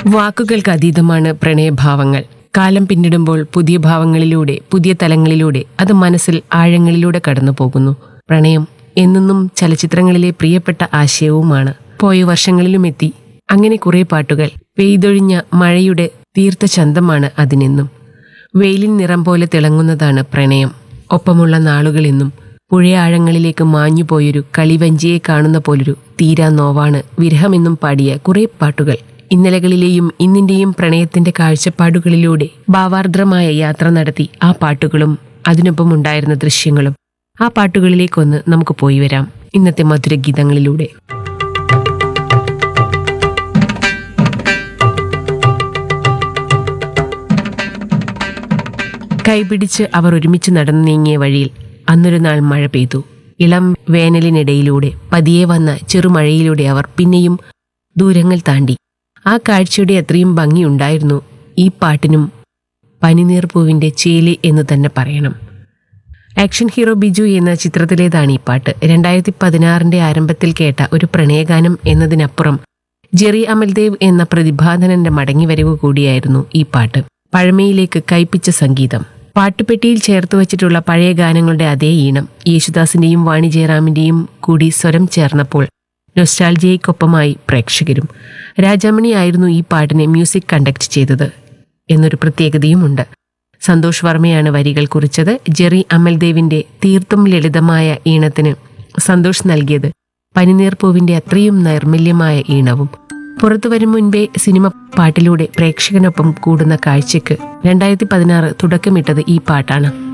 വാക്കുകൾക്ക് അതീതമാണ് പ്രണയഭാവങ്ങൾ കാലം പിന്നിടുമ്പോൾ പുതിയ ഭാവങ്ങളിലൂടെ പുതിയ തലങ്ങളിലൂടെ അത് മനസ്സിൽ ആഴങ്ങളിലൂടെ കടന്നു പോകുന്നു പ്രണയം എന്നെന്നും ചലച്ചിത്രങ്ങളിലെ പ്രിയപ്പെട്ട ആശയവുമാണ് പോയ വർഷങ്ങളിലും എത്തി അങ്ങനെ കുറെ പാട്ടുകൾ പെയ്തൊഴിഞ്ഞ മഴയുടെ തീർത്ത ചന്തമാണ് അതിനെന്നും വെയിലിൻ നിറം പോലെ തിളങ്ങുന്നതാണ് പ്രണയം ഒപ്പമുള്ള നാളുകളെന്നും പുഴയാഴങ്ങളിലേക്ക് മാഞ്ഞുപോയൊരു കളിവഞ്ചിയെ കാണുന്ന പോലൊരു തീരാ നോവാണ് വിരഹമെന്നും പാടിയ കുറെ പാട്ടുകൾ ഇന്നലകളിലെയും ഇന്നിന്റെയും പ്രണയത്തിന്റെ കാഴ്ചപ്പാടുകളിലൂടെ ഭാവാർദ്രമായ യാത്ര നടത്തി ആ പാട്ടുകളും അതിനൊപ്പം ഉണ്ടായിരുന്ന ദൃശ്യങ്ങളും ആ പാട്ടുകളിലേക്കൊന്ന് നമുക്ക് പോയി വരാം ഇന്നത്തെ മധുരഗീതങ്ങളിലൂടെ കൈപിടിച്ച് അവർ ഒരുമിച്ച് നടന്നു നീങ്ങിയ വഴിയിൽ അന്നൊരു നാൾ മഴ പെയ്തു ഇളം വേനലിനിടയിലൂടെ പതിയെ വന്ന ചെറുമഴയിലൂടെ അവർ പിന്നെയും ദൂരങ്ങൾ താണ്ടി ആ കാഴ്ചയുടെ അത്രയും ഭംഗിയുണ്ടായിരുന്നു ഈ പാട്ടിനും പനിനീർ പൂവിന്റെ ചേലി എന്ന് തന്നെ പറയണം ആക്ഷൻ ഹീറോ ബിജു എന്ന ചിത്രത്തിലേതാണ് ഈ പാട്ട് രണ്ടായിരത്തി പതിനാറിന്റെ ആരംഭത്തിൽ കേട്ട ഒരു പ്രണയഗാനം എന്നതിനപ്പുറം ജെറി അമൽദേവ് എന്ന പ്രതിഭാധനന്റെ മടങ്ങിവരവ് കൂടിയായിരുന്നു ഈ പാട്ട് പഴമയിലേക്ക് കൈപ്പിച്ച സംഗീതം പാട്ടുപെട്ടിയിൽ ചേർത്ത് വച്ചിട്ടുള്ള പഴയ ഗാനങ്ങളുടെ അതേ ഈണം യേശുദാസിന്റെയും വാണി ജയറാമിന്റെയും കൂടി സ്വരം ചേർന്നപ്പോൾ നൊസ്റ്റാൾജിയയ്ക്കൊപ്പമായി പ്രേക്ഷകരും രാജാമണി ആയിരുന്നു ഈ പാട്ടിനെ മ്യൂസിക് കണ്ടക്ട് ചെയ്തത് എന്നൊരു പ്രത്യേകതയുമുണ്ട് സന്തോഷ് വർമ്മയാണ് വരികൾ കുറിച്ചത് ജെറി അമൽദേവിന്റെ തീർത്തും ലളിതമായ ഈണത്തിന് സന്തോഷ് നൽകിയത് പനിനീർ പൂവിന്റെ അത്രയും നൈർമല്യമായ ഈണവും പുറത്തു വരും മുൻപേ സിനിമ പാട്ടിലൂടെ പ്രേക്ഷകനൊപ്പം കൂടുന്ന കാഴ്ചയ്ക്ക് രണ്ടായിരത്തി പതിനാറ് തുടക്കമിട്ടത് ഈ പാട്ടാണ്